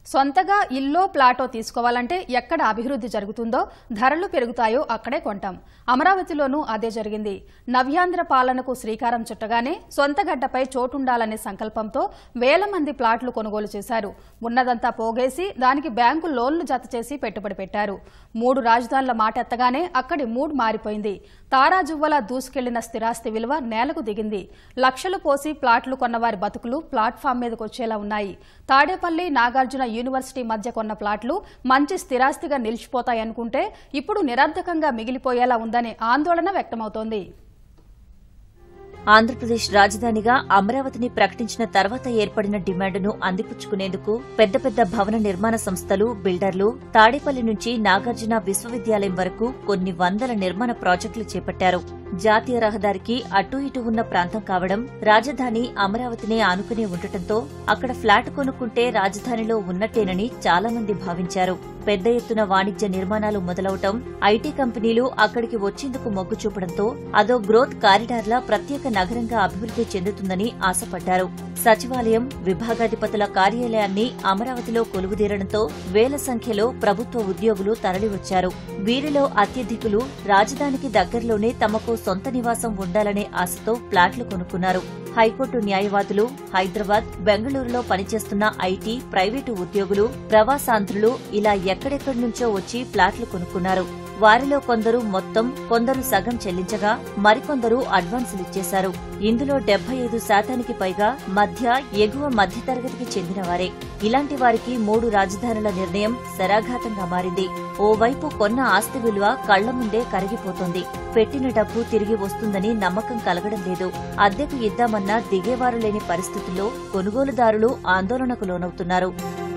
సొంతగా ఇల్లో ప్లాటో తీసుకోవాలంటే ఎక్కడ అభివృద్ధి జరుగుతుందో ధరలు పెరుగుతాయో అక్కడే కొంటాం అమరావతిలోనూ అదే జరిగింది నవ్యాంధ్ర పాలనకు శ్రీకారం చుట్టగానే సొంత గడ్డపై చోటుండాలనే సంకల్పంతో వేల మంది ప్లాట్లు కొనుగోలు చేశారు ఉన్నదంతా పోగేసి దానికి బ్యాంకు లోన్లు జత చేసి పెట్టుబడి పెట్టారు మూడు రాజధానుల మాట ఎత్తగానే అక్కడి మూడ్ మారిపోయింది తారాజువ్వలా దూసుకెళ్లిన స్థిరాస్తి విలువ నేలకు దిగింది లక్షలు పోసి ప్లాట్లు కొన్నవారి బతుకులు ప్లాట్ఫామ్ మీదకు వచ్చేలా ఉన్నాయి తాడేపల్లి నాగార్జున యూనివర్సిటీ మధ్య కొన్న ప్లాట్లు మంచి స్థిరాస్తిగా నిలిచిపోతాయనుకుంటే ఇప్పుడు నిరర్ధకంగా మిగిలిపోయేలా ఉందనే ఆందోళన వ్యక్తమవుతోంది ఆంధ్రప్రదేశ్ రాజధానిగా అమరావతిని ప్రకటించిన తర్వాత ఏర్పడిన డిమాండ్ను అందిపుచ్చుకునేందుకు పెద్ద పెద్ద భవన నిర్మాణ సంస్థలు బిల్డర్లు తాడేపల్లి నుంచి నాగార్జున విశ్వవిద్యాలయం వరకు కొన్ని వందల నిర్మాణ ప్రాజెక్టులు చేపట్టారు జాతీయ రహదారికి అటూ ఇటు ఉన్న ప్రాంతం కావడం రాజధాని అమరావతినే ఆనుకునే ఉండటంతో అక్కడ ఫ్లాట్ కొనుక్కుంటే రాజధానిలో ఉన్నట్టేనని చాలా మంది భావించారు పెద్ద ఎత్తున వాణిజ్య నిర్మాణాలు మొదలవటం ఐటీ కంపెనీలు అక్కడికి వచ్చేందుకు మొగ్గు చూపడంతో అదో గ్రోత్ కారిడార్లా ప్రత్యేక నగరంగా అభివృద్ధి చెందుతుందని ఆశపడ్డారు సచివాలయం విభాగాధిపతుల కార్యాలయాన్ని అమరావతిలో కొలువుదీరడంతో వేల సంఖ్యలో ప్రభుత్వ ఉద్యోగులు తరలివచ్చారు వీరిలో అత్యధికులు రాజధానికి దగ్గరలోనే తమకు సొంత నివాసం ఉండాలనే ఆశతో ప్లాట్లు కొనుక్కున్నారు హైకోర్టు న్యాయవాదులు హైదరాబాద్ బెంగళూరులో పనిచేస్తున్న ఐటీ ప్రైవేటు ఉద్యోగులు ప్రవాసాంధ్రులు ఇలా ఎక్కడెక్కడి నుంచో వచ్చి ప్లాట్లు కొనుక్కున్నారు వారిలో కొందరు మొత్తం కొందరు సగం చెల్లించగా మరికొందరు అడ్వాన్సులిచ్చేశారు ఇందులో డెబ్బై ఐదు శాతానికి పైగా మధ్య ఎగువ మధ్యతరగతికి చెందినవారే ఇలాంటి వారికి మూడు రాజధానుల నిర్ణయం శరాఘాతంగా మారింది ఓవైపు కొన్న ఆస్తి విలువ కళ్ల ముందే కరిగిపోతోంది పెట్టిన డబ్బు తిరిగి వస్తుందని నమ్మకం కలగడం లేదు అద్దెకు ఇద్దామన్నా దిగేవారు లేని పరిస్థితుల్లో కొనుగోలుదారులు ఆందోళనకు లోనవుతున్నారు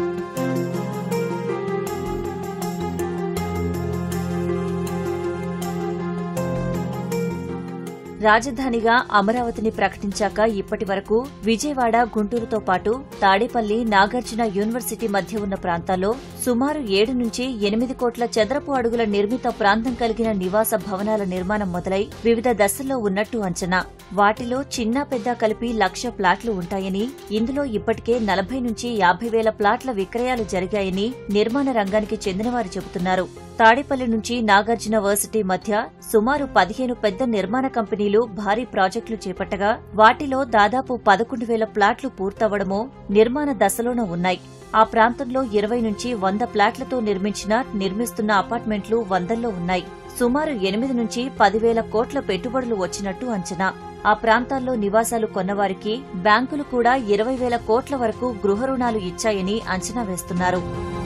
రాజధానిగా అమరావతిని ప్రకటించాక ఇప్పటి వరకు విజయవాడ గుంటూరుతో పాటు తాడేపల్లి నాగార్జున యూనివర్సిటీ మధ్య ఉన్న ప్రాంతాల్లో సుమారు ఏడు నుంచి ఎనిమిది కోట్ల చదరపు అడుగుల నిర్మిత ప్రాంతం కలిగిన నివాస భవనాల నిర్మాణం మొదలై వివిధ దశల్లో ఉన్నట్టు అంచనా వాటిలో చిన్న పెద్ద కలిపి లక్ష ప్లాట్లు ఉంటాయని ఇందులో ఇప్పటికే నలభై నుంచి యాభై వేల ప్లాట్ల విక్రయాలు జరిగాయని నిర్మాణ రంగానికి చెందినవారు చెబుతున్నారు తాడేపల్లి నుంచి నాగార్జున వర్సిటీ మధ్య సుమారు పదిహేను పెద్ద నిర్మాణ కంపెనీలు భారీ ప్రాజెక్టులు చేపట్టగా వాటిలో దాదాపు పదకొండు వేల ప్లాట్లు పూర్తవడమో నిర్మాణ దశలోనూ ఉన్నాయి ఆ ప్రాంతంలో ఇరవై నుంచి వంద ప్లాట్లతో నిర్మించిన నిర్మిస్తున్న అపార్ట్మెంట్లు వందల్లో ఉన్నాయి సుమారు ఎనిమిది నుంచి పదివేల కోట్ల పెట్టుబడులు వచ్చినట్టు అంచనా ఆ ప్రాంతాల్లో నివాసాలు కొన్నవారికి బ్యాంకులు కూడా ఇరవై వేల కోట్ల వరకు గృహ రుణాలు ఇచ్చాయని అంచనా వేస్తున్నారు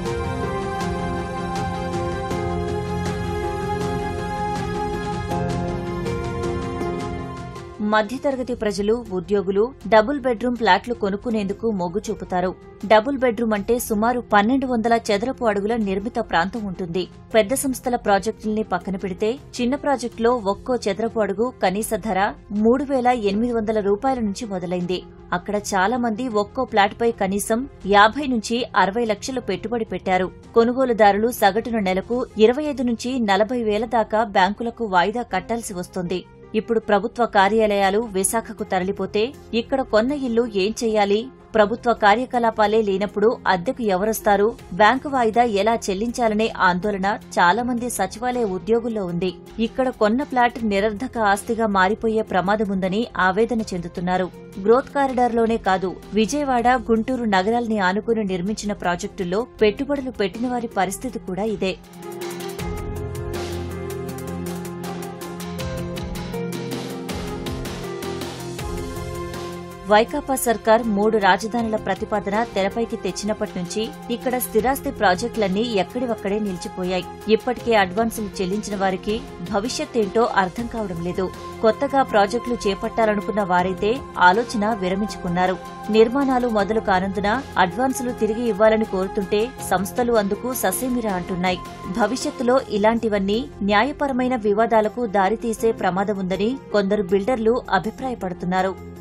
మధ్యతరగతి ప్రజలు ఉద్యోగులు డబుల్ బెడ్రూమ్ ఫ్లాట్లు కొనుక్కునేందుకు మొగ్గు చూపుతారు డబుల్ బెడ్రూమ్ అంటే సుమారు పన్నెండు వందల చదరపు అడుగుల నిర్మిత ప్రాంతం ఉంటుంది పెద్ద సంస్థల ప్రాజెక్టుల్ని పక్కన పెడితే చిన్న ప్రాజెక్టులో ఒక్కో చదరపు అడుగు కనీస ధర మూడు వేల ఎనిమిది వందల రూపాయల నుంచి మొదలైంది అక్కడ చాలా మంది ఒక్కో ప్లాట్పై కనీసం యాభై నుంచి అరవై లక్షలు పెట్టుబడి పెట్టారు కొనుగోలుదారులు సగటున నెలకు ఇరవై ఐదు నుంచి నలభై వేల దాకా బ్యాంకులకు వాయిదా కట్టాల్సి వస్తుంది ఇప్పుడు ప్రభుత్వ కార్యాలయాలు విశాఖకు తరలిపోతే ఇక్కడ కొన్న ఇల్లు ఏం చెయ్యాలి ప్రభుత్వ కార్యకలాపాలే లేనప్పుడు అద్దెకు ఎవరొస్తారు బ్యాంకు వాయిదా ఎలా చెల్లించాలనే ఆందోళన చాలా మంది సచివాలయ ఉద్యోగుల్లో ఉంది ఇక్కడ కొన్న ప్లాట్ నిరర్ధక ఆస్తిగా మారిపోయే ప్రమాదముందని ఆవేదన చెందుతున్నారు గ్రోత్ కారిడార్లోనే కాదు విజయవాడ గుంటూరు నగరాల్ని ఆనుకుని నిర్మించిన ప్రాజెక్టుల్లో పెట్టుబడులు పెట్టిన వారి పరిస్థితి కూడా ఇదే వైకాపా సర్కార్ మూడు రాజధానుల ప్రతిపాదన తెరపైకి తెచ్చినప్పటి నుంచి ఇక్కడ స్థిరాస్తి ప్రాజెక్టులన్నీ ఎక్కడివక్కడే నిలిచిపోయాయి ఇప్పటికే అడ్వాన్సులు చెల్లించిన వారికి భవిష్యత్ ఏంటో అర్థం కావడం లేదు కొత్తగా ప్రాజెక్టులు చేపట్టాలనుకున్న వారైతే ఆలోచన విరమించుకున్నారు నిర్మాణాలు మొదలు కానందున అడ్వాన్సులు తిరిగి ఇవ్వాలని కోరుతుంటే సంస్థలు అందుకు ససేమిరా అంటున్నాయి భవిష్యత్తులో ఇలాంటివన్నీ న్యాయపరమైన వివాదాలకు దారితీసే ప్రమాదముందని కొందరు బిల్డర్లు అభిప్రాయపడుతున్నారు